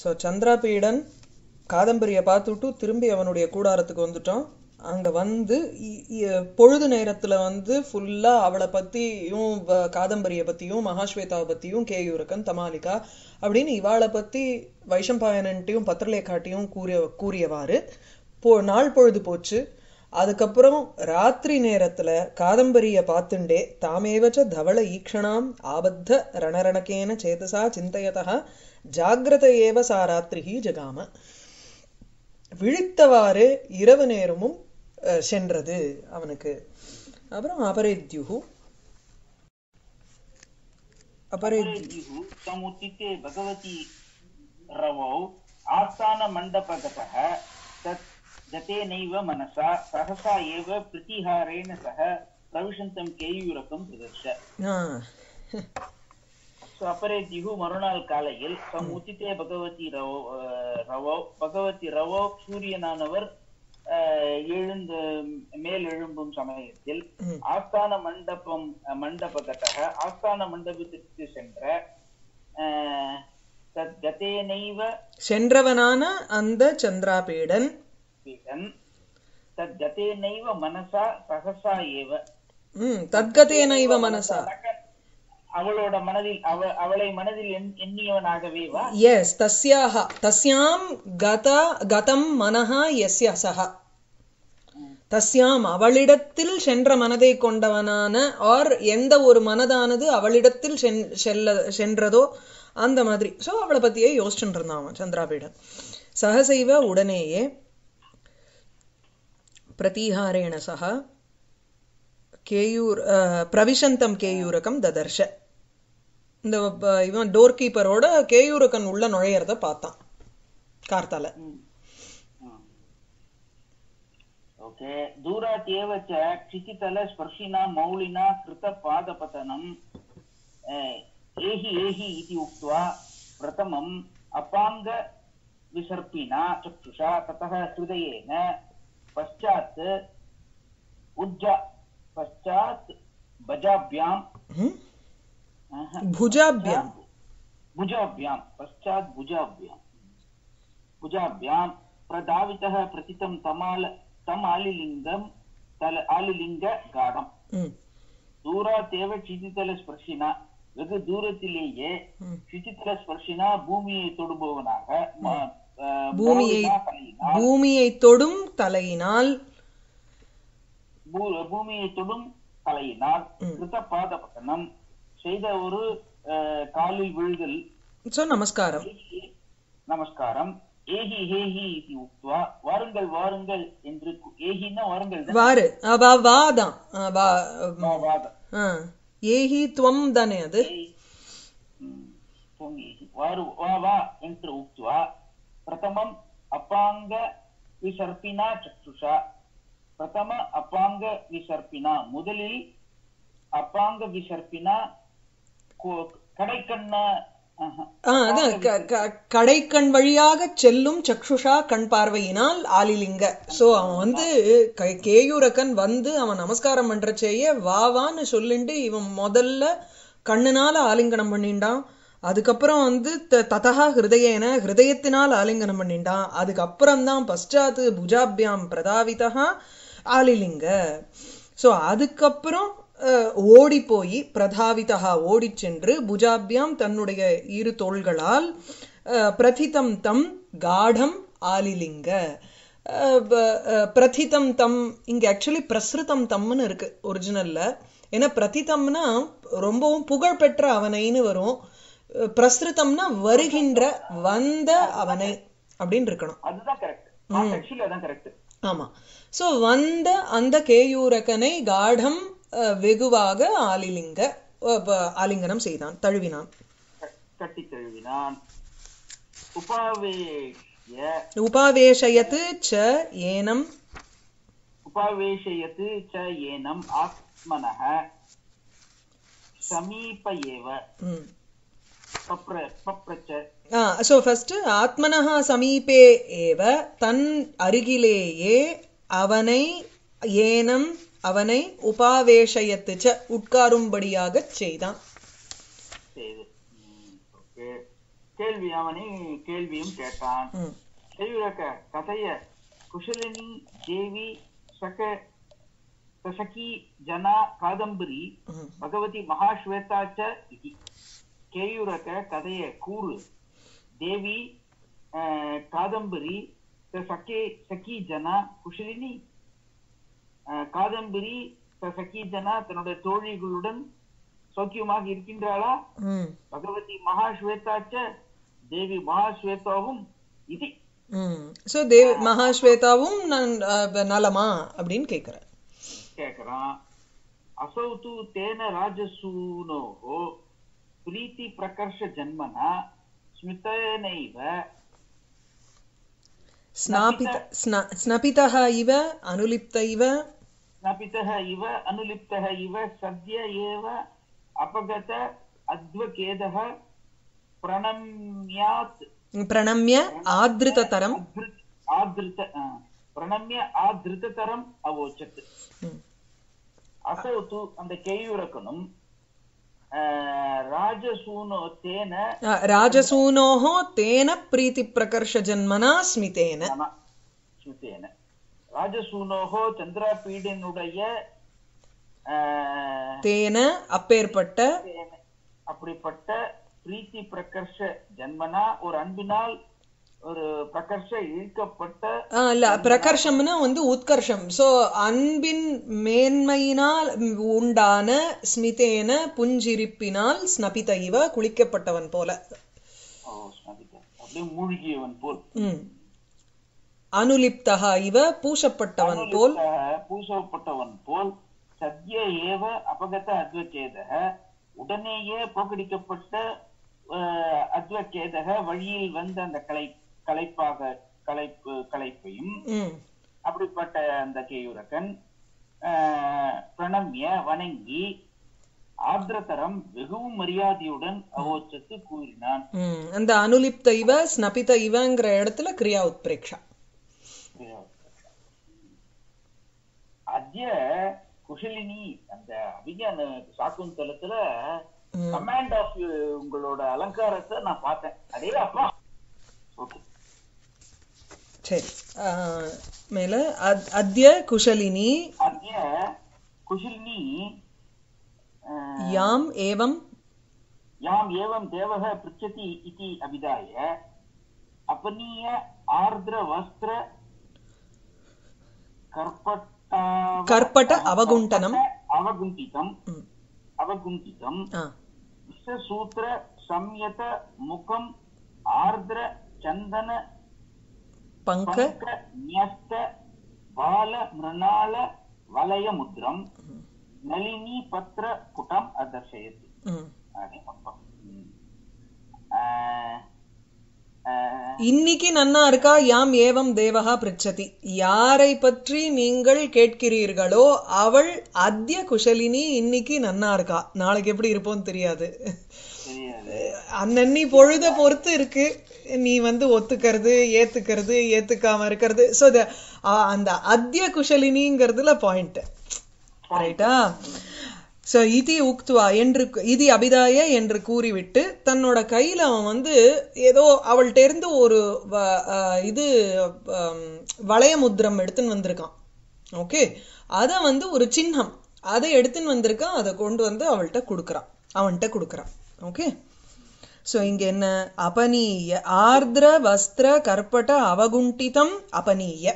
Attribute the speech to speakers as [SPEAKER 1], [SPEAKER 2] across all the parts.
[SPEAKER 1] So சந்திராபீடன் காதம்பரியை பார்த்துட்டு திரும்பி அவனுடைய கூடாரத்துக்கு வந்துட்டோம் அங்க வந்து இ- இ- பொழுது நேரத்துல வந்து ஃபுல்லா அவளை பத்தியும் வ- காதம்பரியை பத்தியும் மகாஸ்வேதாவை பத்தியும் கேயூரக்கன் தமாலிகா அப்படின்னு இவாளை பத்தி வைஷம்பாயனன்ட்டையும் பத்திரலேகாட்டையும் கூறிய கூறியவாறு போ நாள் பொழுது போச்சு அதுக்கப்புறம் ராத்திரி நேரத்துல காதம்பரிய பார்த்துண்டே தாமேவச்ச தவள ஈக்ஷணாம் ஆபத்த ரணரணகேன சேதசா சிந்தயதா ஜாகிரத ஏவ சா ராத்திரிஹி ஜகாம விழித்தவாறு இரவு நேரமும் அஹ், சென்றது அவனுக்கு அப்புறம் அபரேத்யுஹு அபரேத்யு
[SPEAKER 2] अपरेद्युः समुचिते भगवती रवौ आस्थानमण्डपगतः तत् गतेनैव मनसा सहसा एव प्रतिहारेण सह प्रविशन्तं केयूरकं ददर्श
[SPEAKER 1] ஆ
[SPEAKER 2] So, अपरेद्युः மறுநாள் காலையில் சமுச்சித்தே பகவதி ரவோ அஹ், ரவோ பகவதி ரவோ சூரியனானவர் அஹ், எழுந்து மேல் எழும்பும் சமயத்தில்
[SPEAKER 1] ம்.
[SPEAKER 2] ஆஸ்தான மண்டபம் அஹ், மண்டபகதக ஆஸ்தான மண்டபத்திற்கு சென்ற அஹ், தத் கதேனைவ
[SPEAKER 1] சென்றவனான அந்த சந்திராபீடன்
[SPEAKER 2] பீடன் தத் கதேனைவ மனசா சகசா ஏவ
[SPEAKER 1] ம் தத்கதேனைவ மனசா
[SPEAKER 2] அவளோட மனதில் அவ அவளை மனதில் எண்- எண்ணியவனாகவே வா
[SPEAKER 1] எஸ் தஸ்யாஹ தஸ்யாம் கத கதம் மனஹா எஸ்ய சஹ தஸ்யாம் அவளிடத்தில் சென்ற மனதை கொண்டவனான ஆர் எந்த ஒரு மனதானது அவளிடத்தில் சென்- செல்ல சென்றதோ அந்த மாதிரி சோ அவளை பத்தியே யோசிச்சுட்டு இருந்தான் அவன் சந்திராபீடன் சகசைவ உடனேயே பிரதீகாரேண சக கேயூர் அஹ், பிரவிசந்தம் கேயூரகம் ததர்ஷ இந்த ப- இவன் டோர் கீப்பரோட கேயூரக்கன் உள்ள நுழையறத பார்த்தான் கார்த்தால
[SPEAKER 2] ओके दूरात् एव च क्षितितलस्पर्शिना मौलिना कृतपादपतनम् अ, एहि एहि इति उक्त्वा प्रथमम् अपाङ्गविसर्पिणा चक्षुषा ततः हृदयेन पश्चात् उज्जा पश्चात् भजाभ्याम्
[SPEAKER 1] ம்?
[SPEAKER 2] अह,
[SPEAKER 1] भुजाभ्याम्
[SPEAKER 2] भुजाभ्यां पश्चात् भुजाभ्यां भुजाभ्यां प्रधावितः प्रतितं तमाल तम् आलिलिङ्गं तल आलिलिङ्ग गाढम्
[SPEAKER 1] ம்
[SPEAKER 2] दूरात् एव क्षितितलस्पर्शिना வெகு தூரத்திலேயே
[SPEAKER 1] ம்.
[SPEAKER 2] சித்திர ஸ்பர்ஷினா பூமியை தொடுபவனாக ம- அஹ்,
[SPEAKER 1] பூமியை
[SPEAKER 2] மௌலினா தலையினால்,
[SPEAKER 1] பூமியை தொடும் தலையினால்
[SPEAKER 2] பூ- பூமியை தொடும் தலையினால்
[SPEAKER 1] ம்.
[SPEAKER 2] கிருத பாதபத்தனம் செய்த ஒரு அஹ், காலில் விழுதல்
[SPEAKER 1] சோ நமஸ்காரம்
[SPEAKER 2] நமஸ்காரம் ஏஹி ஹேஹி இது உக்த்வா வாருங்கள் வாருங்கள் என்று கு- ஏஹின்னா வாருங்கள் தான்.
[SPEAKER 1] வாரு அ, வா வாதான் அ, வா
[SPEAKER 2] வா, வாத.
[SPEAKER 1] ஆ. ஏஹி துவம் தானே அது
[SPEAKER 2] ஏய். ம், பொங்கி. வாரு வா வா என்று உக்த்வா பிரதமம் அப்பாங்க விசர்ப்பினா சக்ஷுஷா பிரதம அப்பாங்க விசர்ப்பினா முதலில் அப்பாங்க விசர்ப்பினா கு- கடைக்கண்ண ஆஹா.
[SPEAKER 1] ஆ, அதான் க- க- கடைக்கண் வழியாக செல்லும் சக்ஷுஷா கண் பார்வையினால் ஆலிலிங்க சோ அவன் வந்து க- கேயூரக்கன் வந்து அவன் நமஸ்காரம் பண்றச்சேயே வா வான்னு சொல்லிட்டு இவன் முதல்ல கண்ணுனால ஆலிங்கனம் பண்ணிண்டான் அதுக்கப்புறம் வந்து த- ததா ஹிருதயேன ஹிருதயத்தினால் ஆலிங்கனம் பண்ணிண்டான் அதுக்கப்புறம் தான் பశ్చాத் புஜாபியாம் பிரதாவிதா ஆலிலிங்க சோ அதுக்கப்புறம் அஹ், ஓடி போய் பிரதாவிதா ஓடி சென்று புஜாபியாம் தன்னுடைய இரு தோள்களால் அஹ், பிரதிதம் தம் காடம் ஆலிலிங்க அஹ், ப- அஹ், பிரதிதம் தம் இங்க ஆக்சுவலி பிரசுரிதம் தம்னு இருக்கு ஒரிஜினல்ல ஏன்னா பிரதிதம்னா ரொம்பவும் புகழ்பெற்ற அவனைன்னு வரும் அஹ், பிரசுரிதம்னா வருகின்ற வந்த அவனை அப்படின்னு இருக்கணும்
[SPEAKER 2] அதுதான் கரெக்ட் ஆக்சுவலி அதான் கரெக்ட்
[SPEAKER 1] ஆமா சோ வந்த அந்த கேயூரகனை காடம் அஹ், வெகுவாக ஆலிலிங்க அஹ், ப- ஆலிங்கனம் செய்தான் தழுவினான்
[SPEAKER 2] கட்டி தழுவினான் உபாவேய
[SPEAKER 1] உபாவேஷயத்து ச ஏனம்
[SPEAKER 2] உபாவேஷயத் ச ஏனம் ஆத்மனः சமீப ஏவ
[SPEAKER 1] ம்.
[SPEAKER 2] பப்ர பப்ரச்ச
[SPEAKER 1] ஆ சோ ஃபர்ஸ்ட் ஆத்மனஹ சமீபே ஏவ தன் அருகிலேயே அவனை ஏனம் அவனை உபாவேஷயத்து ச உட்காரும்படியாகச் செய்தான்
[SPEAKER 2] செய்து ஓகே கேள்வி அவனை கேள்வியும் கேட்டான்
[SPEAKER 1] ம்
[SPEAKER 2] கேயுரக கதைய குஷலினி தேவி சக சகி ஜனா காதம்பரி
[SPEAKER 1] ம்
[SPEAKER 2] பகவதி மகாஸ்வேதா ச இதி கேயுரக கதைய கூறு தேவி அஹ், காதம்பரி ச சகே சகி ஜனா குஷலினி அஹ், காதம்பரி ச சகி ஜனா தன்னுடைய தோழிகளுடன் சௌக்கியமாக இருக்கின்றாளா
[SPEAKER 1] ம்
[SPEAKER 2] பகவதி மகாஸ்வேதா ச தேவி மகாஸ்வேதாவும் இது
[SPEAKER 1] ம் ஸோ தேவ் மகாஸ்வேதாவும் நான் அஹ், நலமா அப்படின்னு கேட்குறேன்
[SPEAKER 2] கேக்குறான் அசௌ தூ தேன ராஜசூனோஹோ பிரீத்தி பிரகர்ஷ ஜன்மனா ஸ்மிதனைவ
[SPEAKER 1] ஸ்நாபித ஸ்ன ஸ்னபிதः இவ அனுலிப்த இவ
[SPEAKER 2] ஸ்னபிதः இவ அனுலிப்தः இவ சத்ய ஏவ அபகத அத்வகேதः பிரணம்யாத்
[SPEAKER 1] பிரணம்ய ஆத்ருததரம்
[SPEAKER 2] அத்ருத் ஆத்ருத ஆ, பிரணம்ய ஆத்ருததரம் அவோச்சத்
[SPEAKER 1] ம்
[SPEAKER 2] அசௌ தூ அந்த கேயூரக்கனும் ஆஹ், ராஜசூனோ தேன
[SPEAKER 1] அஹ், ராஜசூனோः தேன பிரீத்திப்பிரகர்ஷஜன்மனா ஸ்மிதேன
[SPEAKER 2] நம ஸ்மிருதேன ராஜசூனோகோ சந்திராபீடனுடைய ஆஹ்,
[SPEAKER 1] தேன அப்பேற்பட்ட
[SPEAKER 2] தேன அப்படிப்பட்ட பிரீத்தி பிரகர்ஷ ஜன்மனா ஒரு அன்பினால் ஒரு பிரகர்ஷ இழுக்கப்பட்ட
[SPEAKER 1] ஆ, இல்ல பிரகர்ஷம்னா வந்து உத்கர்ஷம் சோ அன்பின் மேன்மையினால் உண்டான ஸ்மிதேன புஞ்சிரிப்பினால் ஸ்னபித இவ குளிக்கப்பட்டவன் போல
[SPEAKER 2] ஓ, ஸ்மதிக்க. அப்படியே மூழ்கியவன் போல்
[SPEAKER 1] ம் அனுலிப்தகா இவ பூசப்பட்டவன் போல்
[SPEAKER 2] அனுலிப்தः பூசப்பட்டவன் போல் சத்ய ஏவ அபகத அத்வகேதக உடனேயே போக்கடிக்கப்பட்ட அஹ், அத்வகேதக வழியில் வந்த அந்த கலை கலைப்பாக கலைப்பு கலைப்பையும்
[SPEAKER 1] ம்
[SPEAKER 2] அப்படிப்பட்ட அந்த கேயுரகன் அஹ், பிரணம்ய வணங்கி ஆர்திரதரம் வெகுவும் மரியாதையுடன் அவோச்சத்து கூறினான்
[SPEAKER 1] ம் அந்த அனுலிப்த இவ ஸ்னபித இவங்கிற இடத்துல கிரியா உத்பிரேக்ஷா
[SPEAKER 2] அத்ய குஷலினி அந்த அபிஞான சாக்குந்தலத்துல
[SPEAKER 1] ம்.
[SPEAKER 2] கமாண்ட் ஆஃப் உங்களோட அலங்காரத்தை நான் பார்த்தேன் அடே அப்பா ஓகே
[SPEAKER 1] சரி ஆ, மேல அத்- அத்ய குஷலினி
[SPEAKER 2] அத்ய குஷலினி அஹ்,
[SPEAKER 1] யாம் ஏவம்
[SPEAKER 2] யாம் ஏவம் தேவக பிருச்சதி இதி அபிதாய अपनीय आर्द्र वस्त्र कर्पटा
[SPEAKER 1] कर्पट अवगुण्टनम्
[SPEAKER 2] अवगुण्टितम्
[SPEAKER 1] ம்.
[SPEAKER 2] अवगुण्टितम्
[SPEAKER 1] ஆ
[SPEAKER 2] सूत्र संयत मुखम् आर्द्र चन्दन
[SPEAKER 1] பங்க
[SPEAKER 2] पङ्क न्यस्त बाल मृणाल वलय मुद्रम् नलिनी पत्र पुटम् अदर्शयति
[SPEAKER 1] ம்
[SPEAKER 2] अरे अप्पा. ம். ஆஹ், ஆஹ்,
[SPEAKER 1] இன்னைக்கு நன்னா இருக்கா யாம் ஏவம் தேவகா பிரிச்சதி யாரை பற்றி நீங்கள் கேட்கிறீர்களோ அவள் அத்ய குஷலினி இன்னைக்கு நன்னா இருக்கா நாளைக்கு எப்படி இருப்போம்னு தெரியாது
[SPEAKER 2] தெரியாது
[SPEAKER 1] அன்னன்னி பொழுத பொறுத்து இருக்கு நீ வந்து ஒத்துக்கிறது ஏத்துக்கிறது ஏத்துக்காம இருக்கிறது சோ அந்த அத்ய குஷலினிங்கிறதுல பாயிண்ட் ரைட்டா சோ இதி உக்துவா என்று இதி அபிதாய என்று கூறிவிட்டு தன்னோட கையில அவன் வந்து ஏதோ அவள்கிட்ட இருந்து ஒரு வ- அஹ் இது ஹம், வளைய முத்திரம் எடுத்துன்னு வந்திருக்கான் ஓகே அத வந்து ஒரு சின்னம் அதை எடுத்துன்னு வந்திருக்கான் அதை கொண்டு வந்து அவள்கிட்ட கொடுக்குறான் அவன்கிட்ட கொடுக்குறான் ஓகே சோ இங்க என்ன அபனீய ஆர்திர வஸ்திர கற்பட அவகுண்டிதம் அபனீய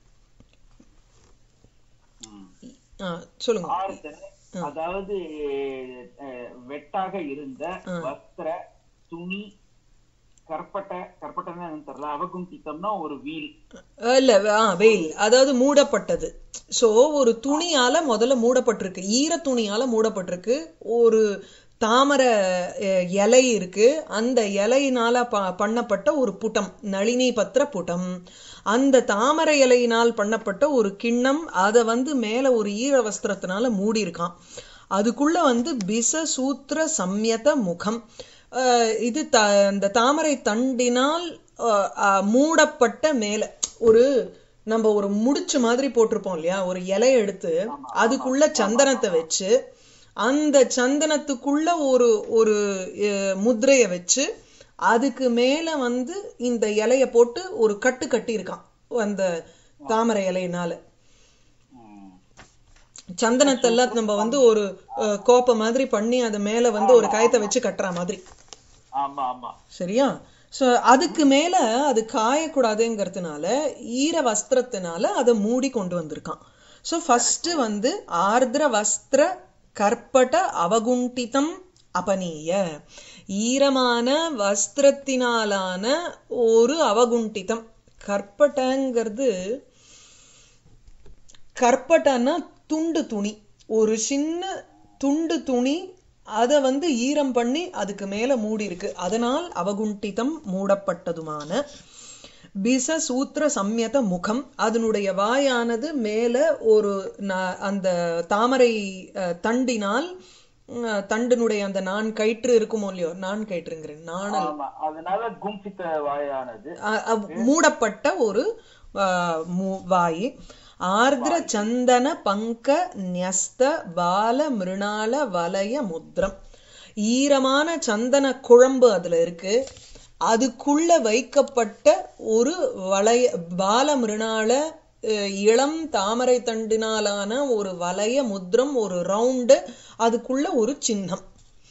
[SPEAKER 2] ம்.
[SPEAKER 1] ஆ, சொல்லுங்க
[SPEAKER 2] ஆர்த்த அதாவது அஹ், வெட்டாக இருந்த வஸ்திர துணி கற்பட்ட கற்பட்டன்னா என்னன்னு தெரியல அவகுண்டித்தம்னா ஒரு வீல்
[SPEAKER 1] இல்ல ஆ வெயில் அதாவது மூடப்பட்டது சோ ஒரு துணியால முதல்ல மூடப்பட்டிருக்கு ஈர துணியால மூடப்பட்டிருக்கு ஒரு தாமரை அஹ், இலை இருக்கு அந்த இலையினால ப- பண்ணப்பட்ட ஒரு புட்டம் நளினி பத்திர புட்டம் அந்த தாமரை இலையினால் பண்ணப்பட்ட ஒரு கிண்ணம் அதை வந்து மேல ஒரு ஈர வஸ்திரத்தினால மூடி இருக்கான் அதுக்குள்ள வந்து பிச சூத்திர சம்யத முகம் அஹ், இது த அந்த தாமரை தண்டினால் அஹ், அஹ், மூடப்பட்ட மேல ஒரு நம்ம ஒரு முடிச்சு மாதிரி போட்டிருப்போம் இல்லையா ஒரு இலைய எடுத்து அதுக்குள்ள சந்தனத்தை வச்சு அந்த சந்தனத்துக்குள்ள ஒரு ஒரு அஹ், முத்திரைய வச்சு அதுக்கு மேல வந்து இந்த இலைய போட்டு ஒரு கட்டு கட்டி இருக்கான் அந்த தாமரை இலையினால
[SPEAKER 2] ம்.
[SPEAKER 1] சந்தனத்தெல்லாம் நம்ம வந்து ஒரு அஹ், கோப்பை மாதிரி பண்ணி அது மேல வந்து ஒரு கயத்தை வச்சு கட்டுற மாதிரி
[SPEAKER 2] ஆமா ஆமா
[SPEAKER 1] சரியா சோ அதுக்கு மேல அது காயக்கூடாதுங்கிறதுனால ஈர வஸ்திரத்தினால அதை மூடி கொண்டு வந்திருக்கான் சோ ஃபர்ஸ்ட் வந்து ஆர்திர வஸ்திர கற்பட அவகுண்டிதம் அபனீய ஈரமான வஸ்திரத்தினாலான ஒரு அவகுண்டிதம் கற்பட்டங்கிறது கற்பட்டன்னா துண்டு துணி ஒரு சின்ன துண்டு துணி அதை வந்து ஈரம் பண்ணி அதுக்கு மேல மூடி இருக்கு அதனால் அவகுண்டிதம் மூடப்பட்டதுமான பிச சூத்திர சம்யத முகம் அதனுடைய வாயானது மேல ஒரு ந- அந்த தாமரை அஹ், தண்டினால் அஹ், தண்டினுடைய அந்த நான் கயிற்று இருக்குமோ இல்லையோ நான் கயிற்றுங்கிறேன் நாணல்
[SPEAKER 2] ஆமா அதனால கும்பித்த வாயானது
[SPEAKER 1] அ- அ- மூடப்பட்ட ஒரு ஆ, மு- வாய் ஆர்திர சந்தன பங்க ன்யஸ்த பால மிருணால வலய முத்ரம் ஈரமான சந்தன குழம்பு அதுல இருக்கு அதுக்குள்ள வைக்கப்பட்ட ஒரு வளைய பால மிருணால அஹ், இளம் தாமரை தண்டினாலான ஒரு வலய முத்ரம் ஒரு ரவுண்டு அதுக்குள்ள ஒரு சின்னம்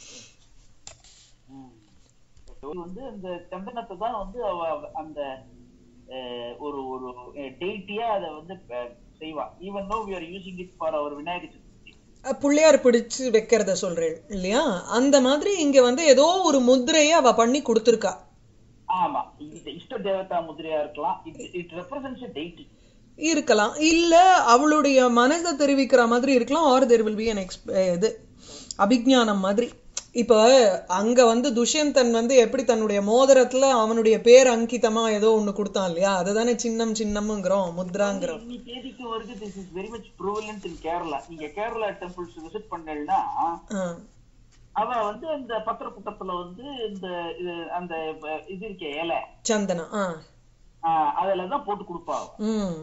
[SPEAKER 2] ம். இது வந்து அந்த சந்தனத்தை தான் வந்து அவ அவ- அந்த அஹ், ஒரு ஒரு டெய்ட்டியா அதை வந்து அஹ், செய்வா even no we are using it for our Vinayagar Chathurthi
[SPEAKER 1] அஹ் புள்ளையார் பிடிச்சு வைக்கிறத சொல்றேன் இல்லையா அந்த மாதிரி இங்க வந்து ஏதோ ஒரு முத்திரையை அவ பண்ணி கொடுத்திருக்கா
[SPEAKER 2] ஆமா இது இஷ்ட தேவதா முதிரையா இருக்கலாம் இட் இட் ரெப்ரசன்ஸ் டெய்ட்டி
[SPEAKER 1] இருக்கலாம் இல்ல அவளுடைய மனதை தெரிவிக்கிற மாதிரி இருக்கலாம் are there will be an எக்ஸ்ப் இது அபிஜானம் மாதிரி இப்ப அங்க வந்து துஷ்யந்தன் வந்து எப்படி தன்னுடைய மோதிரத்துல அவனுடைய பேர் அங்கிதமா ஏதோ ஒண்ணு கொடுத்தான் இல்லையா அதுதானே சின்னம் சின்னம்ங்கிறோம் முத்ராங்கிறோம்
[SPEAKER 2] இன்னி தேதிக்கு வரைக்கும் this is very much prevalent in Kerala நீங்க கேரளா டெம்பிள்ஸ் விசிட் பண்ணீங்கன்னா
[SPEAKER 1] ஆ.
[SPEAKER 2] அவ வந்து அந்த பத்திரக்கூட்டத்துல வந்து இந்த இது அந்த ப- இது இருக்கே இலை
[SPEAKER 1] சந்தனம் ஆ
[SPEAKER 2] ஆஹ் அதுல தான் போட்டு கொடுப்பா அவ.
[SPEAKER 1] ம்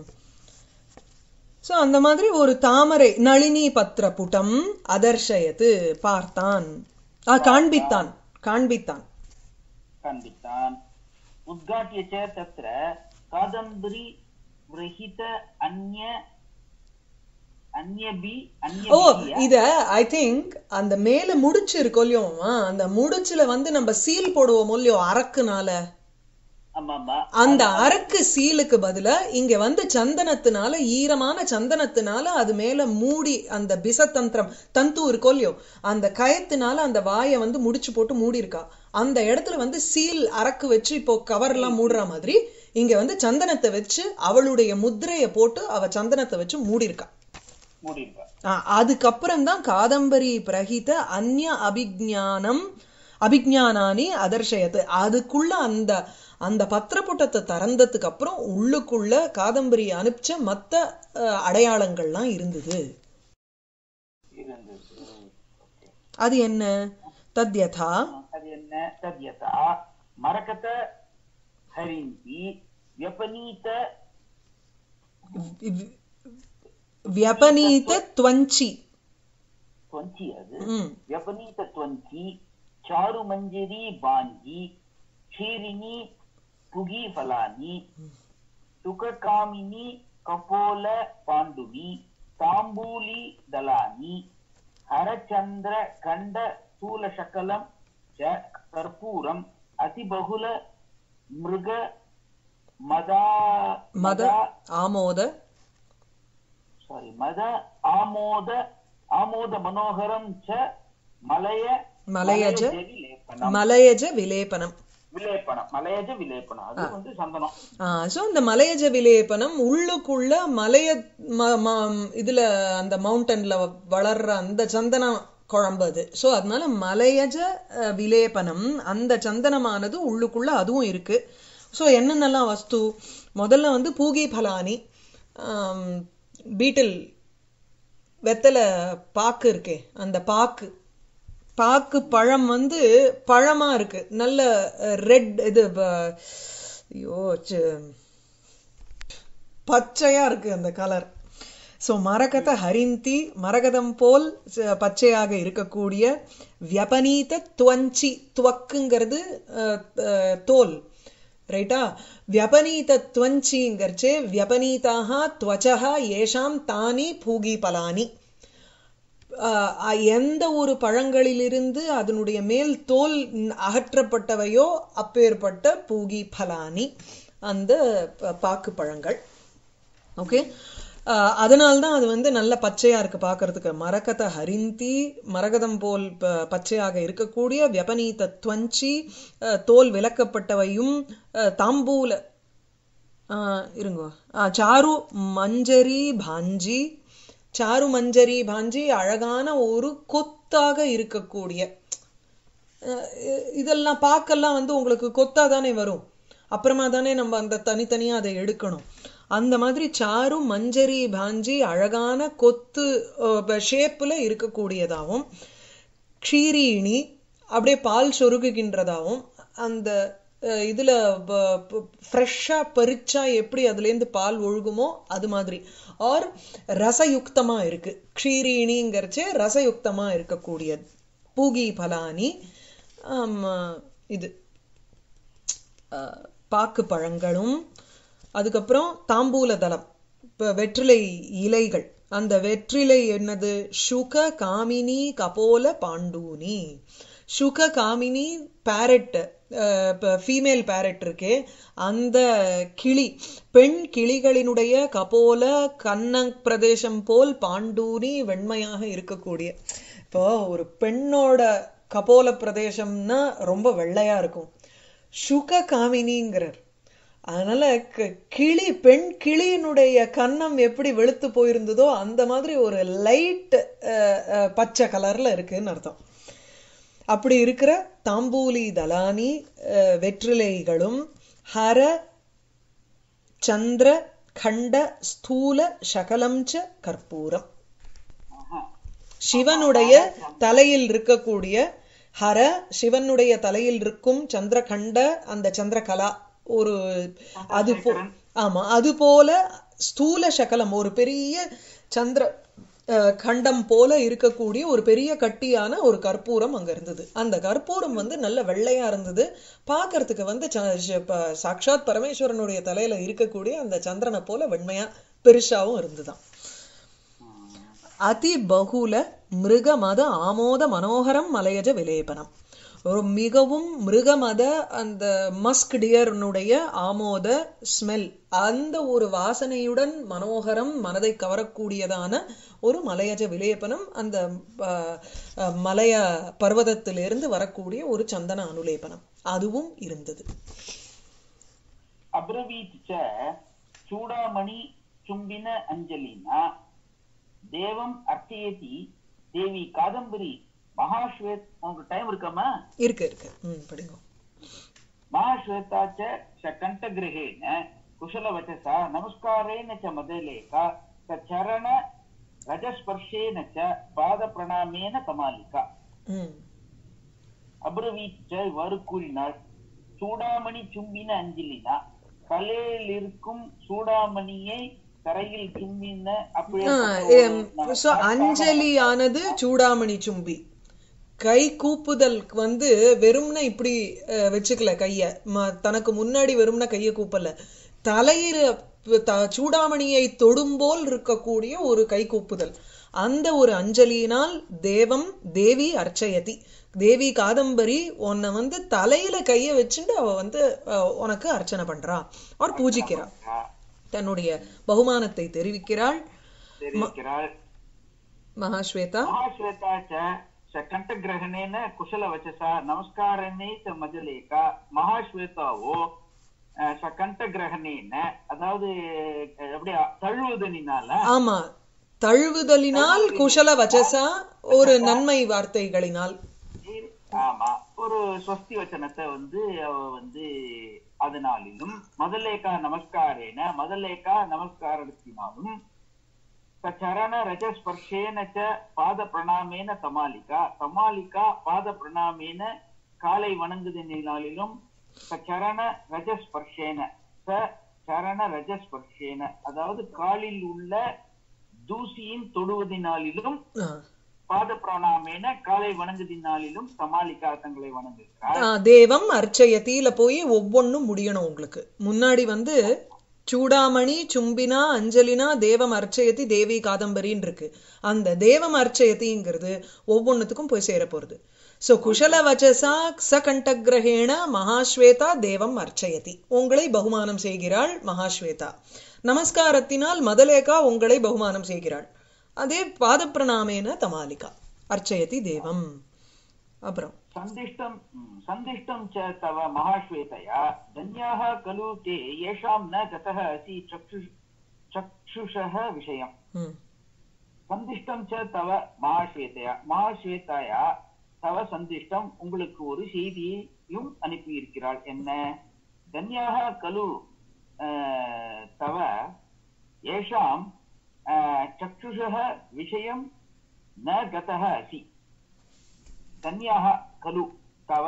[SPEAKER 1] சோ அந்த மாதிரி ஒரு தாமரை நளினி பத்திர புடம் அதர்ஷயத்து பார்த்தான் ஆ காண்பித்தான் காண்பித்தான்
[SPEAKER 2] காண்பித்தான் உத்காட்டிய ச தத்ர காதம்பரி விரஹித அந்நிய அந்நியபி
[SPEAKER 1] ஓ
[SPEAKER 2] அந்நிய
[SPEAKER 1] இத ஐ திங்க் அந்த மேல முடிச்சு இருக்கும் இல்லையோ ஆ, அந்த முடிச்சுல வந்து நம்ம சீல் போடுவோம் இல்லையோ அரக்குனால
[SPEAKER 2] ஆமா ஆமா
[SPEAKER 1] அந்த அரக்கு சீலுக்கு பதிலா இங்க வந்து சந்தனத்தினால ஈரமான சந்தனத்தினால அது மேல மூடி அந்த பிசதந்திரம் தந்து இருக்கோ இல்லையோ அந்த கயத்தினால அந்த வாயை வந்து முடிச்சு போட்டு மூடி இருக்கா அந்த இடத்துல வந்து சீல் அரக்கு வச்சு இப்போ கவர் எல்லாம் மூடுற மாதிரி இங்க வந்து சந்தனத்தை வச்சு அவளுடைய முத்திரையை போட்டு அவ சந்தனத்தை வச்சு மூடி இருக்கா
[SPEAKER 2] மூடி இருக்கா
[SPEAKER 1] ஆ, அதுக்கப்புறம் தான் காதம்பரி பிரகித அந்நிய அபிஜானம் அபிஜானானி அதர்ஷயத்து அதுக்குள்ள அந்த அந்த பத்திரப்புட்டத்தை திறந்ததுக்கு அப்புறம் உள்ளுக்குள்ள காதம்பரி அனுப்பிச்ச மத்த அஹ், அடையாளங்கள்லாம் இருந்தது
[SPEAKER 2] இருந்தது Okay.
[SPEAKER 1] அது என்ன தத்யதா
[SPEAKER 2] அது என்ன தத்யதா மரகத ஹரிந்தி வியபனீத
[SPEAKER 1] வி- வியபனீத துவஞ்சி
[SPEAKER 2] துவஞ்சி அது
[SPEAKER 1] ம்
[SPEAKER 2] व्यपनीत त्वन्ति चारुमञ्जरी बाञ्जी क्षीरिणी पुगी फलानि सुखकामिनी कपोल पाण्डुनि ताम्बूली दलानि हरचन्द्र खण्ड स्थूलशकलं च कर्पूरम् अतिबहुल मृग मदा
[SPEAKER 1] மத ஆமோத
[SPEAKER 2] सारी मद आमोद आमोद मनोहरं च मलय
[SPEAKER 1] மலையஜ
[SPEAKER 2] விலேபனம்
[SPEAKER 1] மலையஜ விலேபனம்
[SPEAKER 2] விலேபனம் மலையஜ விலேபனம் அது வந்து சந்தனம்
[SPEAKER 1] ஸோ இந்த மலையஜ விலேபனம் உள்ளுக்குள்ள மலைய ம- ம- இதுல அந்த மவுண்டன்ல வளர்ற அந்த சந்தன குழம்பு அது ஸோ அதனால மலையஜ அஹ், விலேபனம் அந்த சந்தனமானது உள்ளுக்குள்ள அதுவும் இருக்கு ஸோ என்னென்னலாம் வஸ்து முதல்ல வந்து பூகி பலானி பீட்டில் வெத்தலை பாக்கு இருக்கே அந்த பாக்கு பாக்கு பழம் வந்து பழமா இருக்கு நல்ல ரெட் இது ப- ஐயோ ச்ச- பச்சையா இருக்கு அந்த கலர் ஸோ மரகத ஹரிந்தி மரகதம் போல் ச- பச்சையாக இருக்கக்கூடிய வியபனீத துவஞ்சி துவக்குங்கிறது அஹ், அஹ், தோல் ரைட்டா வியபனீத துவஞ்சிங்கிறச்சே வியபனீதாக துவச்சா ஏஷாம் தானி பூகி பலானி ஆஹ் எந்த ஒரு பழங்களிலிருந்து அதனுடைய மேல் தோல் ந- அகற்றப்பட்டவையோ அப்பேற்பட்ட பூகி பலானி அந்த ப- பாக்கு பழங்கள் ஓகே அதனால்தான் அது வந்து நல்ல பச்சையா இருக்கு பார்க்கிறதுக்கு மரகத ஹரிந்தி மரகதம் போல் ப- பச்சையாக இருக்கக்கூடிய வியபனீத துவஞ்சி அஹ், தோல் விலக்கப்பட்டவையும் அஹ், தாம்பூல ஆஹ் இருங்கோ ஆஹ் சாரு மஞ்சரி பாஞ்சி சாரு மஞ்சரி பாஞ்சி அழகான ஒரு கொத்தாக இருக்கக்கூடிய அஹ் இ- இதெல்லாம் பாக்கெல்லாம் வந்து உங்களுக்கு கொத்தா தானே வரும் அப்புறமா தானே நம்ம அந்த தனித்தனியா அதை எடுக்கணும் அந்த மாதிரி சாரு மஞ்சரி பாஞ்சி அழகான கொத்து ஷேப்ல இருக்கக்கூடியதாகவும் க்ஷீரீணி அப்படியே பால் சொருகுகின்றதாகவும் அந்த அஹ், இதுல ஃப்ரெஷ்ஷா பறிச்சா எப்படி அதுலேருந்து பால் ஒழுகுமோ அது மாதிரி ஆர் ரசயுக்தமா இருக்கு க்ஷீரீணிங்கிறச்சே ரசயுக்தமா இருக்கக்கூடியது பூகி பலானி ஆம், இது அஹ், பாக்கு பழங்களும் அதுக்கப்புறம் தாம்பூல தலம் இப்போ வெற்றிலை இலைகள் அந்த வெற்றிலை என்னது சுக காமினி கபோல பாண்டூனி சுக காமினி பேரட் ஃபீமேல் பேரட் இருக்கே அந்த கிளி பெண் கிளிகளினுடைய கபோல கண்ண பிரதேசம் போல் பாண்டூனி வெண்மையாக இருக்கக்கூடிய இப்போ ஒரு பெண்ணோட கபோல பிரதேசம்னா ரொம்ப வெள்ளையா இருக்கும் சுக காமினிங்கிறார் அதனால க- கிளி பெண் கிளியினுடைய கன்னம் எப்படி வெளுத்து போயிருந்ததோ அந்த மாதிரி ஒரு லைட் பச்சை கலர்ல இருக்குன்னு அர்த்தம் அப்படி இருக்கிற தாம்பூலி தலானி அஹ், வெற்றிலைகளும் ஹர சந்திர கண்ட ஸ்தூல சகலம் ச கற்பூரம்
[SPEAKER 2] ஆஹா.
[SPEAKER 1] சிவனுடைய தலையில் இருக்கக்கூடிய ஹர சிவனுடைய தலையில் இருக்கும் சந்திரகண்ட அந்த சந்திரகலா ஒரு அது போ ஆமா அது போல ஸ்தூல சகலம் ஒரு பெரிய சந்திர அஹ், கண்டம் போல இருக்கக்கூடிய ஒரு பெரிய கட்டியான ஒரு கற்பூரம் அங்க இருந்தது அந்த கற்பூரம் வந்து நல்ல வெள்ளையா இருந்தது பார்க்கிறதுக்கு வந்து ச- ச- ப- சாக்ஷாத் பரமேஸ்வரனுடைய தலையில இருக்கக்கூடிய அந்த சந்திரனை போல வெண்மையா பெருசாவும் இருந்துதான் அதி பகுல மிருகமத ஆமோத மனோகரம் மலையஜ விலேபனம் ஒரு மிகவும் மிருகமத அந்த மஸ்க் டியர்னுடைய ஆமோத ஸ்மெல் அந்த ஒரு வாசனையுடன் மனோகரம் மனதை கவரக்கூடியதான ஒரு மலையஜ விலேபனம் அந்த அஹ், அஹ், மலைய பர்வதத்திலிருந்து வரக்கூடிய ஒரு சந்தன அனுலேபனம் அதுவும் இருந்தது
[SPEAKER 2] அப்ரவீத் ச சூடாமணி சும்பின அஞ்சலினா தேவம் அர்ச்சயதி தேவி காதம்பரி மகாஸ்வேத் உனக்கு டைம் இருக்காமா
[SPEAKER 1] இருக்கு இருக்கு ம் படிங்க
[SPEAKER 2] महाश्वेता च शकण्ठगृहेण कुशलवचसा नमस्कारेण च मदलेखा स चरण रजस्पर्शेन च पादप्रणामेन कमालिका
[SPEAKER 1] ம்
[SPEAKER 2] அப்ரவீத் च இவ்வாறு கூறினாள் சூடாமணி சும்பின அஞ்சலினா தலையில் இருக்கும் சூடாமணியை தரையில் சும்பின அப்படியே
[SPEAKER 1] சோ அஞ்சலியானது சூடாமணி சும்பி கை கூப்புதல் வந்து வெறும்ன இப்படி அஹ், வச்சுக்கல கைய ம- தனக்கு முன்னாடி வெறும்ன கைய கூப்பல தலையில த- சூடாமணியை தொடும்போல் இருக்கக்கூடிய ஒரு கை கூப்புதல் அந்த ஒரு அஞ்சலியினால் தேவம் தேவி அர்ச்சயதி தேவி காதம்பரி உன்னை வந்து தலையில கைய வச்சுட்டு அவ வந்து அஹ், உனக்கு அர்ச்சனை பண்றா அவர் பூஜிக்கிறா தன்னுடைய பகுமானத்தை தெரிவிக்கிறாள்
[SPEAKER 2] தெரிவிக்கிறாள்
[SPEAKER 1] மகாஸ்வேதா
[SPEAKER 2] महाश्वेता च शकण्ठग्रहणेन कुशलवचसा नमस्कारणे च मजलेका மகாஸ்வேதாவோ அஹ், சகண்டகிரகணேன அதாவது அஹ், அப்படியே தழுவுதலினால
[SPEAKER 1] ஆமா தழுவுதலினால் குஷல வச்சசா ஒரு நன்மை வார்த்தைகளினால்
[SPEAKER 2] ஆமா ஒரு ஸ்வஸ்தி வச்சனத்தை வந்து அவ வந்து அதனாலிலும் மதலேகா நமஸ்காரேன மதலேகா நமஸ்காரத்தினாலும் சரண ரஜஸ்பர்ஷேன ச பாத பிரணாமேன தமாலிகா தமாலிகா பாத பிரணாமேன காலை வணங்குதலினாலும் சரண ரஜஸ்பர்ஷேன ச சரண ரஜஸ்பர்ஷேன அதாவது காலில் உள்ள தூசியின் தொடுவதினாலிலும்
[SPEAKER 1] ஆ.
[SPEAKER 2] பாத பிரணாமேன காலை வணங்குதினாலிலும் சமாளிக்கா தங்களை வணங்குகிறார்
[SPEAKER 1] ஆ, தேவம் அர்ச்சயத்தில போய் ஒவ்வொன்றும் முடியணும் உங்களுக்கு முன்னாடி வந்து சூடாமணி சும்பினா அஞ்சலினா தேவம் அர்ச்சயதி தேவி காதம்பரின்னு இருக்கு அந்த தேவம் அர்ச்சயதிங்கிறது ஒவ்வொன்றுத்துக்கும் போய் சேர போறது சோ குஷல வச்சசா சகண்டகிரகேண மகாஸ்வேதா தேவம் அர்ச்சயதி உங்களை பகுமானம் செய்கிறாள் மகாஸ்வேதா நமஸ்காரத்தினால் மதலேகா உங்களை பகுமானம் செய்கிறாள் அதே பாதப்பிரணாமேன தமாலிகா அர்ச்சயதி தேவம் அப்புறம்
[SPEAKER 2] सन्दिष्टं सन्दिष्टं च तव महाश्वेतया धन्याः खलु ते येषां न गतः असि चक्षु चक्षुषः विषयम्
[SPEAKER 1] ம்
[SPEAKER 2] சந்திஷ்டம் ச தவ மகாஸ்வேதையா மகாஸ்வேதாயா தவ சந்திஷ்டம் உங்களுக்கு ஒரு செய்தியையும் அனுப்பியிருக்கிறாள் என்ன தன்யாக கலு அஹ், தவ ஏஷாம் அஹ், சக்ஷுஷः விஷயம் ந கதः அசி தன்யாக கலு தவ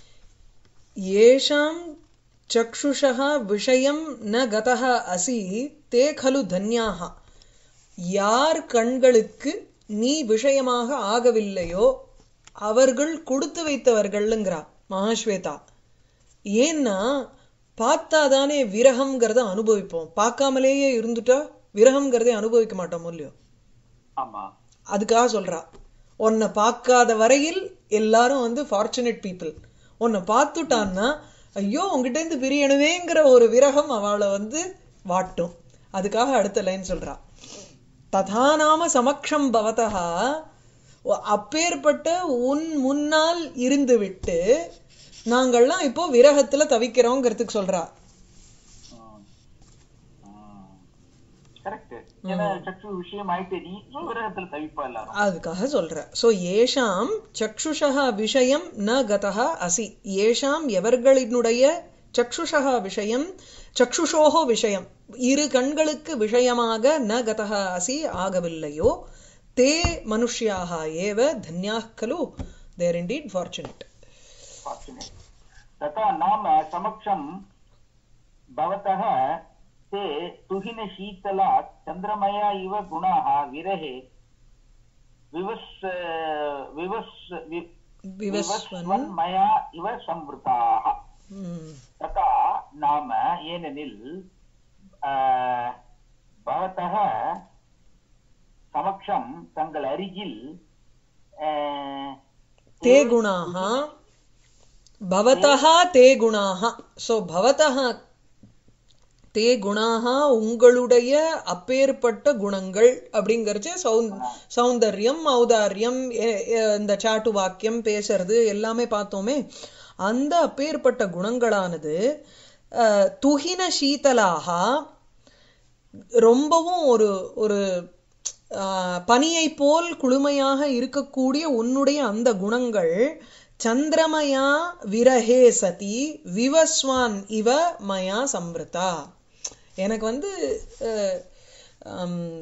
[SPEAKER 1] येषां चक्षुषः விஷயம் ந கதः அசி தே खलु தன்யாः யார் கண்களுக்கு நீ விஷயமாக ஆகவில்லையோ அவர்கள் கொடுத்து வைத்தவர்கள்ங்கிறா மகாஸ்வேதா ஏன்னா பார்த்தாதானே விரகம்ங்கிறத அனுபவிப்போம் பார்க்காமலேயே இருந்துட்டா விரகம்ங்கிறதை அனுபவிக்க மாட்டோம் இல்லையோ
[SPEAKER 2] ஆமா
[SPEAKER 1] அதுக்காக சொல்றா உன்னை பார்க்காத வரையில் எல்லாரும் வந்து ஃபார்ச்சுனேட் பீப்புள் உன்னை பார்த்துட்டான்னா ஐயோ உங்ககிட்ட இருந்து பிரியணுவேங்கிற ஒரு விரகம் அவளை வந்து வாட்டும் அதுக்காக அடுத்த லைன் சொல்றா ததா நாம சமக்ஷம் பவதா அப்பேற்பட்ட உன் முன்னால் இருந்து விட்டு நாங்கள்லாம் இப்போ விரகத்துல தவிக்கிறோங்கிறதுக்கு சொல்றா
[SPEAKER 2] கரெக்ட் ஏன்னா சக்ஷு விஷயம் ஆயிட்டு நீ விரகத்துல தவிப்பா எல்லாரும்
[SPEAKER 1] அதுக்காக சொல்ற சோ ஏஷாம் சக்ஷுஷா விஷயம் ந கதா அசி ஏஷாம் எவர்களினுடைய சக்ஷுஷா விஷயம் சக்ஷுஷோஹோ விஷயம் இரு கண்களுக்கு விஷயமாக ந கதா அசி ஆகவில்லையோ தே மனுஷ்யாக ஏவ தன்யாः खलु தேர் இண்டீட் ஃபார்ச்சுனேட்
[SPEAKER 2] fortunate. तथा नाम समक्षं भवतः ते तुहिनशीतलात् चन्द्रमया इव गुणाः विरहे विवस् विवस् वि-
[SPEAKER 1] விவஸ்வன்
[SPEAKER 2] विवस्वन्मया इव संवृताः
[SPEAKER 1] ம்.
[SPEAKER 2] तथा नाम ஏனெனில் ஆ, பவத்தः சமக்ஷம் தங்கள் அருகில் ஆ,
[SPEAKER 1] ते गुणाः भवतः ते गुणाः சோ भवतः தே குணாக உங்களுடைய அப்பேற்பட்ட குணங்கள் அப்படிங்கறச்சு சௌந் சௌந்தர்யம் ஔதாரியம் எ- எ- இந்த சாட்டு வாக்கியம் பேசுறது எல்லாமே பார்த்தோமே அந்த அப்பேற்பட்ட குணங்களானது அஹ், துகின சீதலாக ரொம்பவும் ஒரு ஒரு ஆஹ், பனியைப் போல் குளுமையாக இருக்கக்கூடிய உன்னுடைய அந்த குணங்கள் சந்திரமயா விரஹே சதி விவஸ்வான் இவ மயா சம்ருதா எனக்கு வந்து அஹ், ஹம்,